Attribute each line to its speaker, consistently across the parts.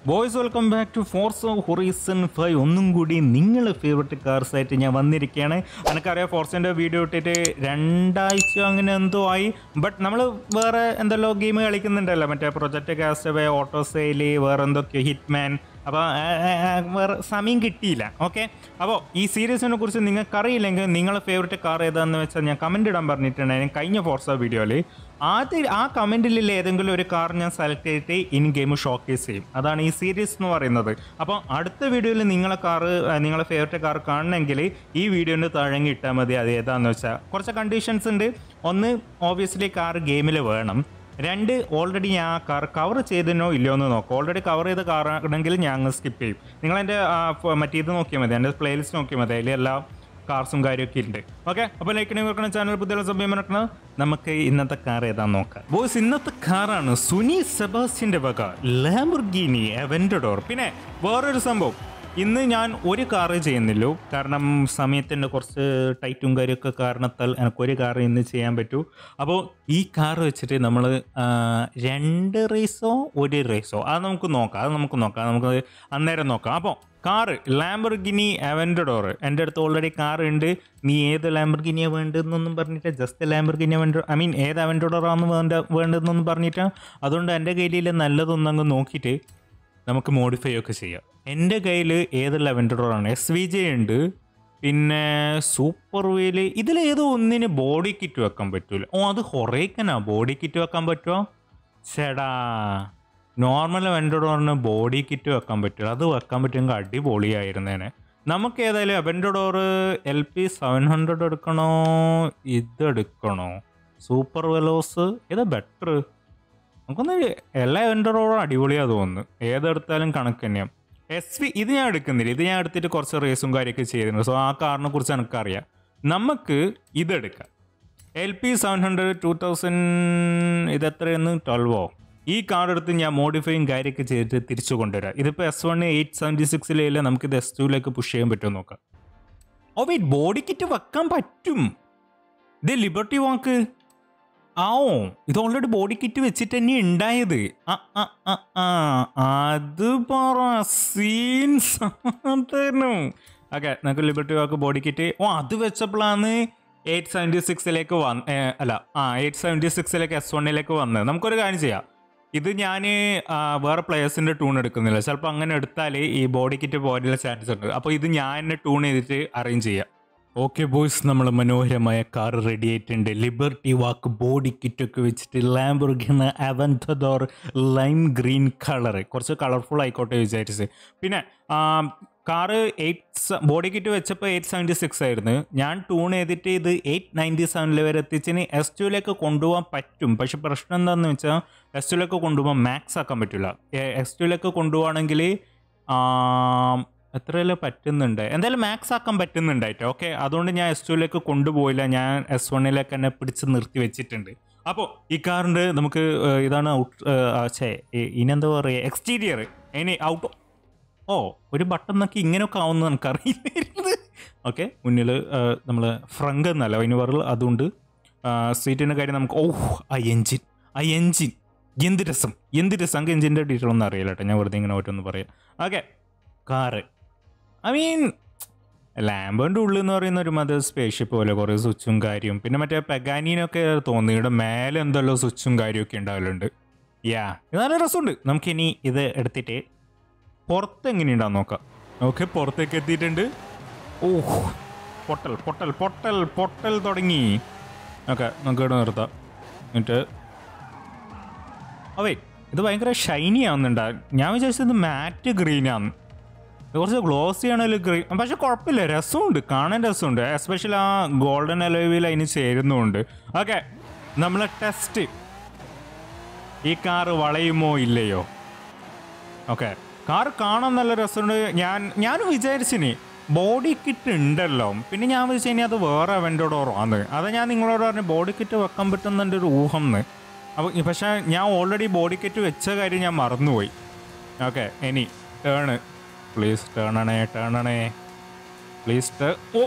Speaker 1: boys welcome back to Forza Horizon five ഒന്നും കൂടി നിങ്ങളെ ഫേവററ്റ് കാർസ് ആയിട്ട് ഞാൻ വന്നിരിക്കുകയാണ് എനിക്കറിയാം ഫോർസിൻ്റെ വീഡിയോ ഇട്ടിട്ട് രണ്ടാഴ്ച അങ്ങനെ എന്തോ ആയി ബട്ട് നമ്മൾ വേറെ എന്തെല്ലോ ഗെയിം കളിക്കുന്നുണ്ടല്ലോ മറ്റേ പ്രൊജക്റ്റ് കാസ്റ്റവേ ഓട്ടോ സെയില് വേറെ എന്തൊക്കെയോ ഹിറ്റ്മാൻ അപ്പോൾ വേറെ സമയം കിട്ടിയില്ല ഓക്കെ അപ്പോൾ ഈ സീരീസിനെ കുറിച്ച് നിങ്ങൾക്കറിയില്ലെങ്കിൽ നിങ്ങളെ ഫേവററ്റ് കാർ ഏതാണെന്ന് വെച്ചാൽ ഞാൻ കമൻറ്റ് ഇടാൻ പറഞ്ഞിട്ടുണ്ടായിരുന്നു കഴിഞ്ഞ ഫോർസ വീഡിയോയിൽ ആദ്യം ആ കമൻറ്റിലുള്ള ഏതെങ്കിലും ഒരു കാർ ഞാൻ സെലക്ട് ചെയ്തിട്ട് ഇൻ ഗെയിം ഷോക്കേസ് ചെയ്യും അതാണ് ഈ സീരീസ് എന്ന് പറയുന്നത് അപ്പോൾ അടുത്ത വീഡിയോയിൽ നിങ്ങളെ കാറ് നിങ്ങളെ ഫേവററ്റ് കാർ കാണണമെങ്കിൽ ഈ വീഡിയോൻ്റെ താഴെങ്കിൽ ഇട്ടാൽ മതി അത് ഏതാണെന്ന് വെച്ചാൽ കുറച്ച് കണ്ടീഷൻസ് ഉണ്ട് ഒന്ന് ഓബിയസ്ലി കാർ ഗെയിമിൽ വേണം രണ്ട് ഓൾറെഡി ഞാൻ ആ കാർ കവർ ചെയ്തതിനോ ഇല്ലയോ എന്ന് നോക്കാം ഓൾറെഡി കവർ ചെയ്ത കാർ ആണെങ്കിൽ ഞാൻ അങ്ങ് സ്കിപ്പ് ചെയ്യും നിങ്ങൾ എൻ്റെ മറ്റേ ഇത് നോക്കിയാൽ മതി എൻ്റെ പ്ലേലിസ്റ്റ് നോക്കിയാൽ മതി അതിൽ എല്ലാ കാർസും കാര്യമൊക്കെ ഉണ്ട് ഓക്കെ അപ്പോൾ ലൈക്കിനെ വെക്കണം ചാനൽ പുതിയ സമയം വെക്കണം നമുക്ക് ഇന്നത്തെ കാർ ഏതാന്ന് നോക്കാം ബോയ്സ് ഇന്നത്തെ കാറാണ് സുനി സെബാസ്റ്റ്യൻ്റെ വക ലാംബർഗീനി അവൻഡഡോർ പിന്നെ വേറൊരു സംഭവം ഇന്ന് ഞാൻ ഒരു കാറ് ചെയ്യുന്നില്ലോ കാരണം സമയത്തിൻ്റെ കുറച്ച് ടൈറ്റും കാര്യമൊക്കെ കാരണത്താൽ എനിക്കൊരു കാർ ഇന്ന് ചെയ്യാൻ പറ്റൂ അപ്പോൾ ഈ കാർ വെച്ചിട്ട് നമ്മൾ രണ്ട് റേസോ ഒരു റേസോ അത് നമുക്ക് നോക്കാം അത് നമുക്ക് നോക്കാം നമുക്ക് അന്നേരം നോക്കാം അപ്പോൾ കാറ് ലാംബർഗിനി അവൻഡഡോർ എൻ്റെ അടുത്ത് ഓൾറെഡി കാർ ഉണ്ട് നീ ഏത് ലാംബർഗിനിയാണ് വേണ്ടതെന്നൊന്നും പറഞ്ഞിട്ട് ജസ്റ്റ് ലാംബർഗിനി അവൻഡോ ഐ മീൻ ഏത് അവൻഡഡോറാണ് വേണ്ട വേണ്ടതെന്നൊന്നും പറഞ്ഞിട്ട് അതുകൊണ്ട് എൻ്റെ കയ്യിൽ നല്ലതൊന്നങ്ങ് നോക്കിയിട്ട് നമുക്ക് മോഡിഫൈ ഒക്കെ ചെയ്യാം എൻ്റെ കയ്യിൽ ഏത് ലെവൻഡറാണ് എസ് വി ജെ ഉണ്ട് പിന്നെ സൂപ്പർ വീല് ഇതിലേതോ ഒന്നിന് ബോഡി കിറ്റ് വെക്കാൻ പറ്റൂല ഓ അത് ഹൊറേക്കനാ ബോഡി കിറ്റ് വെക്കാൻ പറ്റുമോ ചേടാ നോർമൽ വെൻഡഡോറിന് ബോഡി കിറ്റ് വെക്കാൻ പറ്റില്ല അത് വെക്കാൻ പറ്റുമെങ്കിൽ അടിപൊളിയായിരുന്നേനെ നമുക്ക് ഏതായാലും Aventador L P seven hundred എടുക്കണോ ഇതെടുക്കണോ സൂപ്പർ വെലോസ് ഏതാ ബെറ്റർ നമുക്കൊന്ന് എല്ലാ വെൻഡറോടും അടിപൊളിയാ തോന്നുന്നു ഏതെടുത്താലും കണക്ക് തന്നെയാണ് എസ് വി ഇത് ഞാൻ എടുക്കുന്നില്ല ഇത് ഞാൻ എടുത്തിട്ട് കുറച്ച് റേസും കാര്യമൊക്കെ ചെയ്തിട്ടുണ്ട് സോ ആ കാറിനെ കുറിച്ച് എനിക്കറിയാം നമുക്ക് ഇതെടുക്കാം L P seven hundred two thousand ഇത് എത്രയെന്ന് ട്വൽവോ ഈ കാർ എടുത്ത് ഞാൻ മോഡിഫൈയും കാര്യമൊക്കെ ചെയ്തിട്ട് തിരിച്ചു കൊണ്ടുവരാം ഇതിപ്പോൾ എസ് വൺ എയ്റ്റ് സെവൻറ്റി സിക്സിലെ നമുക്കിത് എസ് ടുവിലേക്ക് പുഷ് ചെയ്യാൻ പറ്റുമോ നോക്കാം ഓ വെയിറ്റ് ബോഡി കിറ്റ് വെക്കാൻ പറ്റും ഇത് ലിബർട്ടി വാക്ക് ആവോ ഇത് ഓൾറെഡി ബോഡി കിറ്റ് വെച്ചിട്ട് തന്നെ ഉണ്ടായത് ആ, ആ, ആ, ആ, അത് പറ സീൻസ് ഓക്കെ നമുക്ക് ലിബർട്ടി വാക്ക് ബോഡി കിറ്റ് ഓ അത് വെച്ചപ്പോഴാണ് എയ്റ്റ് സെവൻറ്റി സിക്സിലേക്ക് വന്ന് അല്ല ആ എയ്റ്റ് സെവൻറ്റി സിക്സിലേക്ക് എസ് വണ്ണിലേക്ക് വന്നത് നമുക്കൊരു കാര്യം ചെയ്യാം ഇത് ഞാൻ വേറെ പ്ലെയേഴ്സിൻ്റെ ടൂൺ എടുക്കുന്നില്ല ചിലപ്പോൾ അങ്ങനെ എടുത്താൽ ഈ ബോഡി കിറ്റ് പോകാനുള്ള ചാൻസ് ഉണ്ട് അപ്പോൾ ഇത് ഞാൻ തന്നെ ടൂൺ ചെയ്തിട്ട് അറേഞ്ച് ചെയ്യാം ഓക്കെ ബോയ്സ് നമ്മൾ മനോഹരമായ കാർ റെഡി ആയിട്ടുണ്ട് ലിബർട്ടി വാക്ക് ബോഡി കിറ്റൊക്കെ വെച്ചിട്ട് Lamborghini Aventador lime green colour കുറച്ച് കളർഫുൾ ആയിക്കോട്ടെ വിചാരിച്ച് പിന്നെ കാറ് എയ്റ്റ് ബോഡി കിറ്റ് വെച്ചപ്പോൾ എയ്റ്റ് സെവൻറ്റി സിക്സ് ആയിരുന്നു ഞാൻ ടൂൺ ചെയ്തിട്ട് ഇത് എയ്റ്റ് നയൻറ്റി സെവനിൽ വരെ എത്തിച്ചിന് എസ് ടുവിലേക്ക് കൊണ്ടുപോകാൻ പറ്റും പക്ഷെ പ്രശ്നം എന്താണെന്ന് വെച്ചാൽ എസ് ടുവിലേക്ക് കൊണ്ടുപോകാൻ മാക്സ് ആക്കാൻ പറ്റില്ല എസ് ടുവിലേക്ക് കൊണ്ടുപോകണമെങ്കിൽ എത്രയല്ലേ പറ്റുന്നുണ്ട് എന്തായാലും മാക്സ് ആക്കാൻ പറ്റുന്നുണ്ടായിട്ട് ഓക്കെ അതുകൊണ്ട് ഞാൻ എസ് ടുവിലേക്ക് കൊണ്ടുപോയില്ല ഞാൻ എസ് വണ്ണിലേക്ക് തന്നെ പിടിച്ച് നിർത്തി വെച്ചിട്ടുണ്ട് അപ്പോൾ ഈ കാറിൻ്റെ നമുക്ക് ഏഹ്, ഇതാണ് ഔട്ട് ഛേ ഇനെന്താ പറയുക എക്സ്റ്റീരിയർ ഇനി ഔട്ട് ഓ ഒരു ബട്ടൺ നോക്കി ഇങ്ങനെയൊക്കെ ആവുമെന്ന് നമുക്കറിയില്ലായിരുന്നു ഓക്കെ മുന്നിൽ നമ്മൾ ഫ്രങ്ക് എന്നല്ല അതിന് പറയുക അതുകൊണ്ട് സീറ്റിൻ്റെ കാര്യം നമുക്ക് ഓ ആ എൻജിൻ ആ എൻജിൻ എന്ത് രസം എന്ത് രസം നമുക്ക് എൻജിൻ്റെ ഡീറ്റെയിൽ ഒന്നും അറിയില്ല കേട്ടോ ഞാൻ വെറുതെ ഇങ്ങനെ ഓരോന്ന് പറയാം ഓക്കെ കാറ് ഐ മീൻ ലാമ്പറിൻ്റെ ഉള്ളിൽ എന്ന് പറയുന്ന ഒരു മത സ്പേസ്ഷിപ്പ് പോലെ കുറേ സ്വിച്ചും കാര്യവും പിന്നെ മറ്റേ പെഗാനീനൊക്കെ തോന്നി ഇവിടെ മേലെ എന്തല്ലോ സ്വിച്ചും കാര്യമൊക്കെ ഉണ്ടാവലുണ്ട് യാ ഇത് നല്ല രസമുണ്ട് നമുക്കിനി ഇത് എടുത്തിട്ട് പുറത്ത് എങ്ങനെയുണ്ടാന്ന് നോക്കാം ഓക്കെ പുറത്തേക്ക് എത്തിയിട്ടുണ്ട് ഓഹ് പൊട്ടൽ പൊട്ടൽ പൊട്ടൽ പൊട്ടൽ തുടങ്ങി ഓക്കെ നമുക്ക് ഇവിടെ നിർത്താം എന്നിട്ട് അവേ ഇത് ഭയങ്കര ഷൈനി ആവുന്നുണ്ട് ഞാൻ വിചാരിച്ചത് മാറ്റ് ഗ്രീൻ ആണ് ഇത് കുറച്ച് ഗ്ലോസി ആണല്ലോ ഗ്രീൻ പക്ഷെ കുഴപ്പമില്ല രസമുണ്ട് കാണാൻ രസമുണ്ട് എസ്പെഷ്യലി ആ ഗോൾഡൻ അലോവിൽ അതിന് ചേരുന്നുമുണ്ട് ഓക്കെ നമ്മളെ ടെസ്റ്റ് ഈ കാറ് വളയുമോ ഇല്ലയോ ഓക്കെ കാർ കാണാൻ നല്ല രസമുണ്ട് ഞാൻ ഞാൻ വിചാരിച്ചിനി ബോഡി കിറ്റ് ഉണ്ടല്ലോ പിന്നെ ഞാൻ വിചാരിച്ചു ഇനി അത് വേറെ അവൻ്റെടോറോ ആണ് അത് ഞാൻ നിങ്ങളോട് പറഞ്ഞു ബോഡി കിറ്റ് വെക്കാൻ പറ്റുന്ന ഒരു ഊഹം എന്ന് അപ്പോൾ പക്ഷേ ഞാൻ ഓൾറെഡി ബോഡി കിറ്റ് വെച്ച കാര്യം ഞാൻ മറന്നുപോയി ഓക്കെ ഇനി ടേണ് പ്ലീസ് ടേൺ ആണേ ടേൺ ആണേ പ്ലീസ് ടേ ഓ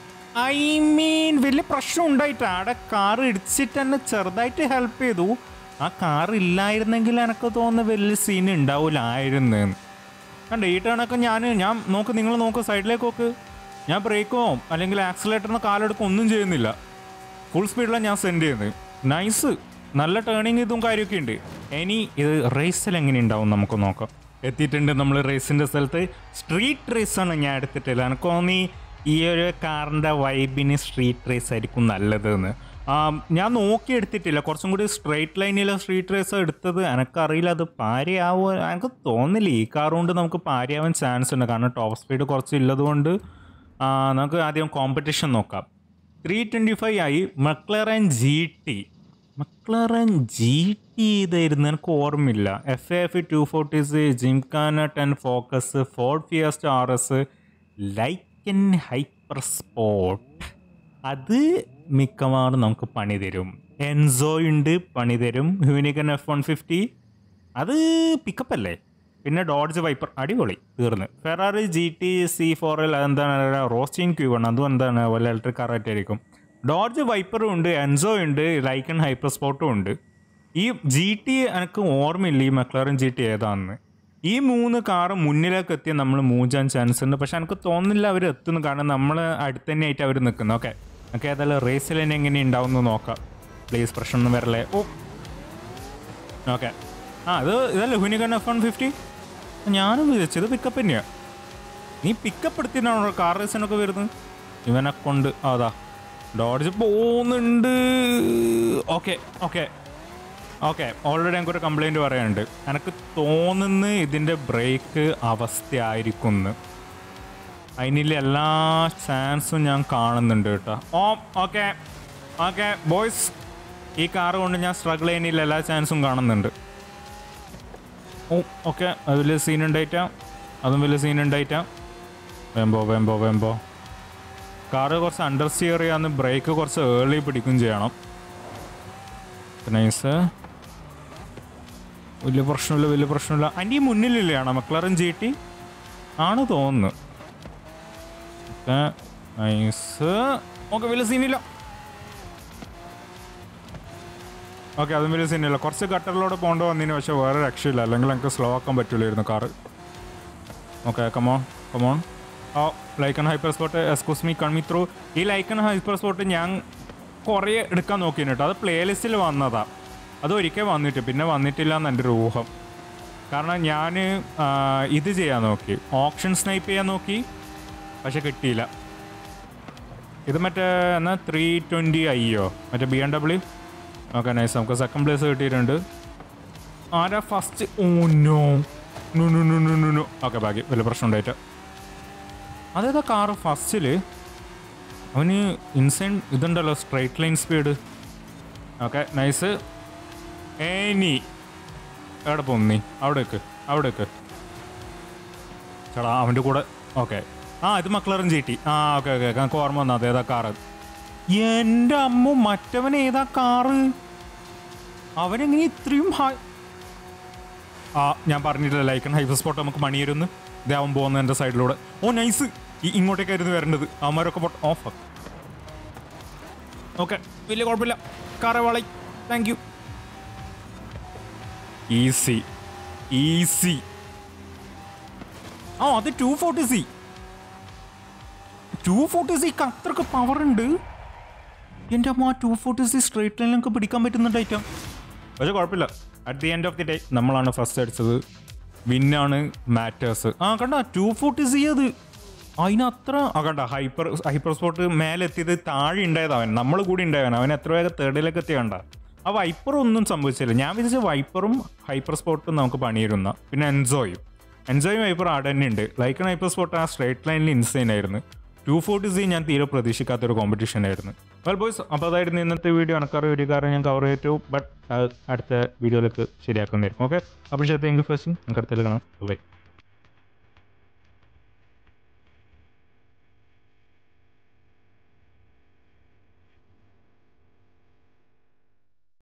Speaker 1: ഐ മീൻ വലിയ പ്രശ്നം ഉണ്ടായിട്ട് അവിടെ കാർ ഇടിച്ചിട്ട് തന്നെ ചെറുതായിട്ട് ഹെൽപ്പ് ചെയ്തു ആ കാർ ഇല്ലായിരുന്നെങ്കിൽ എനിക്ക് തോന്നുന്ന വലിയ സീൻ ഉണ്ടാവില്ലായിരുന്നു കണ്ട ഈ ടേണൊക്കെ ഞാൻ ഞാൻ നോക്ക് നിങ്ങൾ നോക്ക് സൈഡിലേക്ക് നോക്ക് ഞാൻ ബ്രേക്കോ അല്ലെങ്കിൽ ആക്സിലേറ്ററിന് കാലെടുക്കും ഒന്നും ചെയ്യുന്നില്ല ഫുൾ സ്പീഡിലാണ് ഞാൻ സെൻഡ് ചെയ്യുന്നത് നൈസ് നല്ല ടേണിങ് ഇതും കാര്യമൊക്കെ ഉണ്ട് ഇനി ഇത് റേസിൽ എങ്ങനെ ഉണ്ടാവും നമുക്ക് നോക്കാം എത്തിയിട്ടുണ്ട് നമ്മൾ റേസിൻ്റെ സ്ഥലത്ത് സ്ട്രീറ്റ് റേസാണ് ഞാൻ എടുത്തിട്ടില്ല എനിക്ക് തോന്നി ഈ ഒരു കാറിൻ്റെ വൈബിന് സ്ട്രീറ്റ് റേസ് ആയിരിക്കും നല്ലതെന്ന് ആ, ഞാൻ നോക്കി എടുത്തിട്ടില്ല കുറച്ചും കൂടി സ്ട്രെയിറ്റ് ലൈനിലെ സ്ട്രീറ്റ് റേസ് എടുത്തത് എനിക്കറിയില്ല അത് പാരയാവോ എനിക്ക് തോന്നില്ല ഈ കാർ കൊണ്ട് നമുക്ക് പാരയാവാൻ ചാൻസ് ഉണ്ട് കാരണം ടോപ്പ് സ്പീഡ് കുറച്ച് ഉള്ളതുകൊണ്ട് ആ, നമുക്ക് ആദ്യം കോമ്പറ്റീഷൻ നോക്കാം ത്രീ ട്വൻറ്റി ഫൈവ് ആയി McLaren G T McLaren G T ഇതായിരുന്നു എനിക്ക് ഓർമ്മയില്ല F F two forties Gymkhana ten Focus Ford Fiesta R S Lykan Hypersport അത് മിക്കവാറും നമുക്ക് പണി തരും എൻസോ ഉണ്ട് പണി തരും ഹ്യൂനിക്കൻ എഫ് വൺ ഫിഫ്റ്റി അത് പിക്കപ്പ് അല്ലേ പിന്നെ ഡോഡ്ജ് വൈപ്പർ അടിപൊളി തീർന്ന് ഫെറാറി ജി ടി സി ഫോറിൽ അതെന്താണ് റോസ്റ്റിൻ ക്യൂ ആണ് അതും എന്താണ് വല്ല ഇലക്ട്രിക് കാറായിട്ട് ആയിരിക്കും ഡോഡ്ജ് വൈപ്പറും ഉണ്ട് എൻസോ ഉണ്ട് ലൈക്കൺ ഹൈപ്പർ സ്പോർട്ടും ഉണ്ട് ഈ ജി ടി എനിക്ക് ഓർമ്മയില്ല ഈ മക്ലറൻ ജി ടി ഏതാണെന്ന് ഈ മൂന്ന് കാറ് മുന്നിലേക്ക് എത്തിയ നമ്മൾ മൂഞ്ചാൻ ചാൻസ് ഉണ്ട് പക്ഷെ എനിക്ക് തോന്നുന്നില്ല അവർ എത്തുന്നു കാരണം നമ്മൾ അടുത്ത് തന്നെ ആയിട്ട് അവർ നിൽക്കുന്നു ഓക്കെ നമുക്ക് ഏതായാലും റേസിൽ തന്നെ എങ്ങനെ ഉണ്ടാവും എന്ന് നോക്കാം പ്ലീസ് പ്രശ്നമൊന്നും വരല്ലേ ഓ ഓക്കെ ആ ഇത് ഇതല്ലേ ഹുനികൺ എഫ് വൺ ഫിഫ്റ്റി ഞാനും വിചാരിച്ചത് പിക്കപ്പ് തന്നെയാണ് നീ പിക്കപ്പ് എടുത്തിട്ടാണോ കാർ റേസിനൊക്കെ വരുന്നത് ഇവനെ കൊണ്ട് ആ, അതാ ഡോഡ്ജ് പോകുന്നുണ്ട് ഓക്കെ ഓക്കെ ഓക്കെ ഓൾറെഡി എനിക്കൊരു കംപ്ലൈൻറ്റ് പറയാനുണ്ട് എനിക്ക് തോന്നുന്നു ഇതിൻ്റെ ബ്രേക്ക് അവസ്ഥയായിരിക്കും എന്ന് അതിനുള്ള എല്ലാ ചാൻസും ഞാൻ കാണുന്നുണ്ട് കേട്ടോ ഓ ഓക്കെ ഓക്കെ ബോയ്സ് ഈ കാറ് കൊണ്ട് ഞാൻ സ്ട്രഗിൾ ചെയ്യുന്നില്ല എല്ലാ ചാൻസും കാണുന്നുണ്ട് ഓ ഓക്കെ അത് വലിയ സീൻ ഉണ്ടായിട്ടാ അതും വലിയ സീൻ ഉണ്ടായിട്ടാ വേമ്പോ വേമ്പോ വേമ്പോ കാറ് കുറച്ച് അണ്ടർ സ്റ്റിയർ ചെയ്യാന്ന് ബ്രേക്ക് കുറച്ച് ഏർലി പിടിക്കും ചെയ്യണം നൈസ് വലിയ പ്രശ്നമില്ല വലിയ പ്രശ്നമില്ല അതിൻ്റെ ഈ മുന്നിലില്ലാണ് മക്ലറൻ ജി ടി ആണ് തോന്നുന്നു ഓക്കെ നൈസ് ഓക്കെ വലിയ സീനില്ല ഓക്കെ അതും വലിയ സീനില്ല കുറച്ച് ഗട്ടറിലൂടെ പോകേണ്ട വന്നതിന് പക്ഷേ വേറെ രക്ഷയില്ല അല്ലെങ്കിൽ എനിക്ക് സ്ലോ ആക്കാൻ പറ്റില്ലായിരുന്നു car okay come on come on oh Lykan HyperSport excuse me കൺമി ത്രൂ ഈ ലൈക്കൺ ഹൈപ്പർ സ്പോട്ട് ഞാൻ കുറേ എടുക്കാൻ നോക്കിയിരുന്നു കേട്ടോ അത് പ്ലേലിസ്റ്റിൽ വന്നതാ അത് ഒരിക്കൽ വന്നിട്ട് പിന്നെ വന്നിട്ടില്ല എന്ന് എൻ്റെ ഒരു ഊഹം കാരണം ഞാൻ ഇത് ചെയ്യാൻ നോക്കി ഓപ്ഷൻ സ്നൈപ്പ് ചെയ്യാൻ നോക്കി പക്ഷെ കിട്ടിയില്ല ഇത് മറ്റേ എന്നാ ത്രീ ട്വൻറ്റി അയ്യോ മറ്റേ B M W okay nice നമുക്ക് സെക്കൻഡ് പ്ലേസ് കിട്ടിയിട്ടുണ്ട് ആരാ ഫസ്റ്റ് ഓ നോ നു നു നു നു നു നു ഓക്കെ ബാക്കി വലിയ പ്രശ്നം ഉണ്ടായിട്ട് അതേതാ കാറ് ഫസ്റ്റിൽ അവന് ഇൻസൈൻ ഇതുണ്ടല്ലോ straight line speed okay nice ഏനി എവിടെ പോകുന്നു നീ അവിടെ വെക്ക് അവിടെ വെക്ക് ചേടാ അവൻ്റെ കൂടെ ഓക്കെ ആ ഇത് മക്കളറും ചീട്ടി ആ ഓക്കെ ഓക്കെ എനിക്ക് ഓർമ്മ വന്നു അതേതാ കാറ് എൻ്റെ അമ്മ മറ്റവൻ ഏതാ കാറ് അവനെങ്ങനെ ഇത്രയും ഹായ് ആ ഞാൻ പറഞ്ഞിട്ടില്ല ലൈക്കൺ ഹൈവേ സ്പോട്ട് നമുക്ക് മണിയരുന്ന് ഇതാവും പോകുന്ന എൻ്റെ സൈഡിലൂടെ ഓ നൈസ് ഇങ്ങോട്ടേക്കായിരുന്നു വരേണ്ടത് അവന്മാരൊക്കെ പൊട്ട ഓഫ് ഓക്കെ വലിയ കുഴപ്പമില്ല കാറെ വളി താങ്ക് യു ഈസി ഈസി ആ അത് two forty C two forty സിക്ക് അത്രക്ക് പവർ ഉണ്ട് എൻ്റെ അമ്മ ടു ഫോർട്ടി സി സ്ട്രേറ്റ് ലൈനിലൊക്കെ പിടിക്കാൻ പറ്റുന്നുണ്ട് ഐറ്റം പക്ഷെ കുഴപ്പമില്ല at the end of the day നമ്മളാണ് ഫസ്റ്റ് അടിച്ചത് വിന്നാണ് മാറ്റേഴ്സ് ആ കണ്ട ടു ഫോർട്ടി സി അത് അതിനത്ര ആ കണ്ട ഹൈപ്പർ ഹൈപ്പർ സ്പോട്ട് മേലെ എത്തിയത് താഴെ ഉണ്ടായത് അവൻ നമ്മൾ കൂടി ഉണ്ടായവൻ അവൻ എത്ര വേഗം തേർഡിലേക്ക് എത്തിയ കണ്ട ആ വൈപ്പർ ഒന്നും സംഭവിച്ചില്ല ഞാൻ വിചാരിച്ച വൈപ്പറും ഹൈപ്പർ സ്പോട്ടും നമുക്ക് പണിയിരുന്ന പിന്നെ എൻജോയും എൻജോയും വൈപ്പർ ആടെ തന്നെ ഉണ്ട് ലൈക്കൺ ഹൈപ്പർ സ്പോട്ട് ആ സ്ട്രേറ്റ് ലൈനിൽ ഇൻസൈൻ ആയിരുന്നു ടു ഫോർട്ടി സി ഞാൻ തീരെ പ്രതീക്ഷിക്കാത്തൊരു കോമ്പറ്റീഷൻ ആയിരുന്നു വെൽ ബോയ്സ് അപ്പോൾ അതായിരുന്നു ഇന്നത്തെ വീഡിയോ അനക്കാറ് ഒരു കാര്യം ഞാൻ കവർ ചെയ്തു ബട്ട് അടുത്ത വീഡിയോയിലേക്ക് ശരിയാക്കുന്നതായിരിക്കും ഓക്കെ അപ്പോൾ ശരി താങ്ക് യു ഫസ്റ്റ് നമുക്ക് അടുത്തേക്ക് കാണാം ബൈ